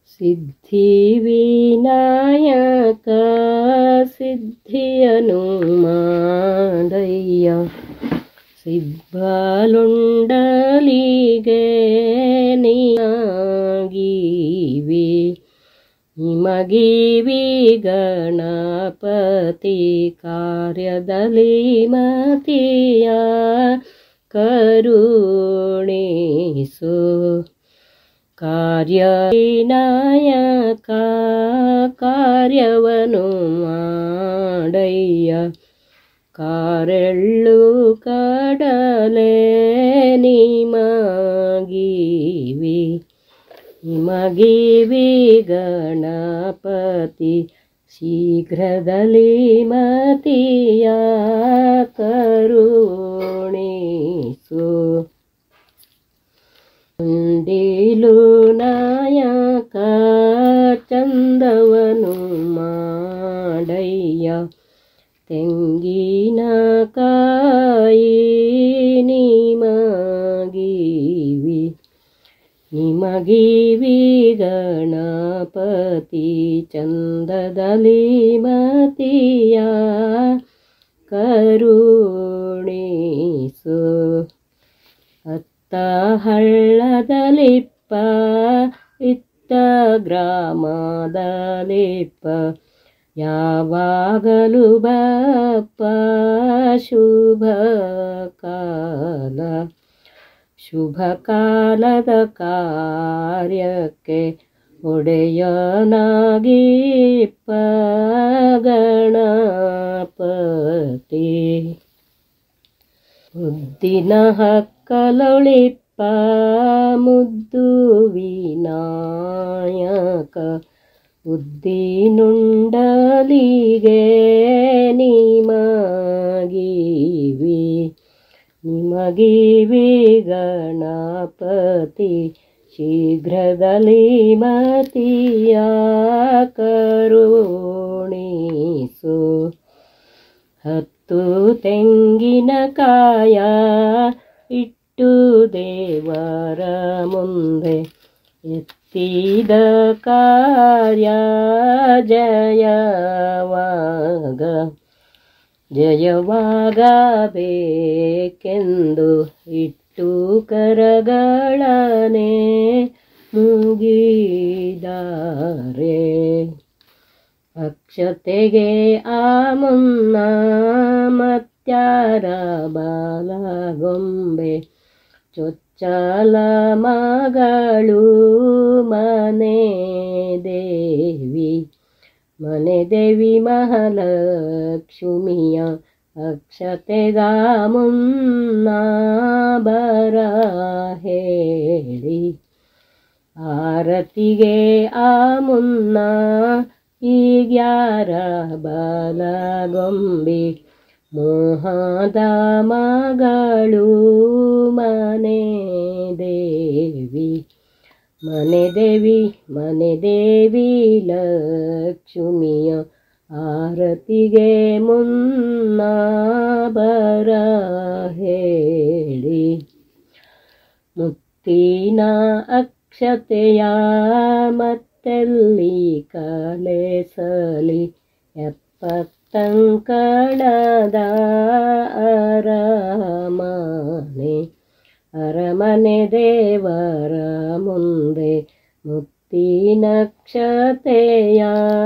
ಸಿದ್ಧಿವಿನಾಯಕ ಸಿದ್ಧಿಯನು ಮಾಡಯ್ಯ ಸಿಬ್ಬಲುಂಡಲಿಗೆ ನೀಗಿವಿ ನಿಮಗಿವಿ ಗಣಪತಿ ಕಾರ್ಯದಲ್ಲಿ ಮತಿಯ ಕರುಣಿಸು ಕಾರ್ಯ ವಿನಾಯಕ ಕಾರ್ಯವನು ಮಾಡಯ್ಯ ಕಾರೆಳ್ಳು ಕಡಲೆ ನಿಮಗಿವಿ ನಿಮಗಿವಿ ಗಣಪತಿ ಶೀಘ್ರದಲ್ಲಿ ಮತಿಯ ಕರುಣಿಸು ಉಂಡಿಲು ನಾಯಕ ಚಂದವನು ಮಾಡಯ್ಯ ತೆಂಗಿನ ಕಾಯಿ ನಿಮಗಿವಿ ನಿಮಗಿವಿ ಗಣಪತಿ ಚಂದದಲ್ಲಿ ಮತಿಯ ಕರುಣಿಸು ಅತ್ತ ಹಳ್ಳದಲಿಪ್ಪ ಇತ್ತ ಗ್ರಾಮದಲಿಪ್ಪ ಯಾವಾಗಲೂ ಬಪ್ಪ ಶುಭ ಕಾಲ ಶುಭ ಕಾಲದ ಕಾರ್ಯಕ್ಕೆ ಒಡೆಯನಾಗಿಪ್ಪ ಗಣಪತಿ ಮುದ್ದಿನ ಹಕ್ಕಲೊಳಿಪ್ಪ ಮುದ್ದು ವಿನಾಯಕ ಉದ್ದಿನುಂಡಲಿಗೆ ನಿಮಗಿವಿ ನಿಮಗಿವಿ ಗಣಪತಿ ಶೀಘ್ರದಲ್ಲಿ ಮತಿಯ ಕರುಣಿಸು ಹತ್ತು ತೆಂಗಿನಕಾಯ ಇಟ್ಟು ದೇವರ ಮುಂದೆ ಎತ್ತಿದ ಕಾರ್ಯ ಜಯವಾಗ ಜಯವಾಗಬೇಕೆಂದು ಇಟ್ಟು ಕರಗಳನೆ ಮುಗಿದಾರೆ ಅಕ್ಷತೆಗೆ ಆ ಮುನ್ನ ಮತ್ಯಾರ ಬಾಲಗೊಂಬೆ ಚೊಚ್ಚಲ ಮಗಳು ಮನೆ ದೇವಿ ಮನೆ ದೇವಿ ಮಹಾಲಕ್ಷ್ಮಿಯ ಅಕ್ಷತೆಗ ಮುನ್ನ ಬರ ಹೇಳಿ ಆರತಿಗೆ ಆ ಮುನ್ನ ಈಗ್ಯಾರ ಬಲಗೊಂಬಿ ಮೋಹದ ಮಗಳು ಮನೆ ದೇವಿ ಮನೆ ದೇವಿ ಮನೆ ದೇವಿ ಲಕ್ಷ್ಮಿಯ ಆರತಿಗೆ ಮುನ್ನ ಬರ ಹೇಳಿ ಮುತ್ತಿನ ಅಕ್ಷತೆಯ ಮತ್ತೆಲ್ಲಿ ಕಲೆಸಲಿ ಎಪ್ಪತ್ತಂಕಣದ ಅರಮನೆ ಅರಮನೆ ದೇವರ ಮುಂದೆ ಮುತ್ತಿನಕ್ಷತೆಯ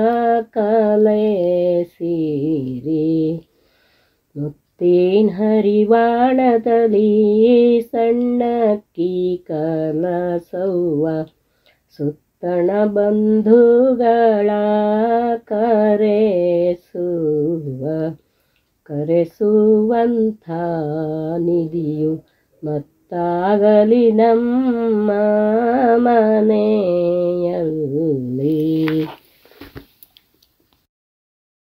ಕಲೆಸಿರಿ ಮುತ್ತಿನ ಹರಿವಾಣದಲ್ಲಿ ಸಣ್ಣಕ್ಕಿ ಕಲಸವ್ವ ಸುತ್ತಣ ಬಂಧುಗಳ ಕರೆಸುವ ಕರೆಸುವಂಥ ನಿಧಿಯು ಮತ್ತಾಗಲಿ ನಮ್ಮ ಮನೆಯಲ್ಲಿ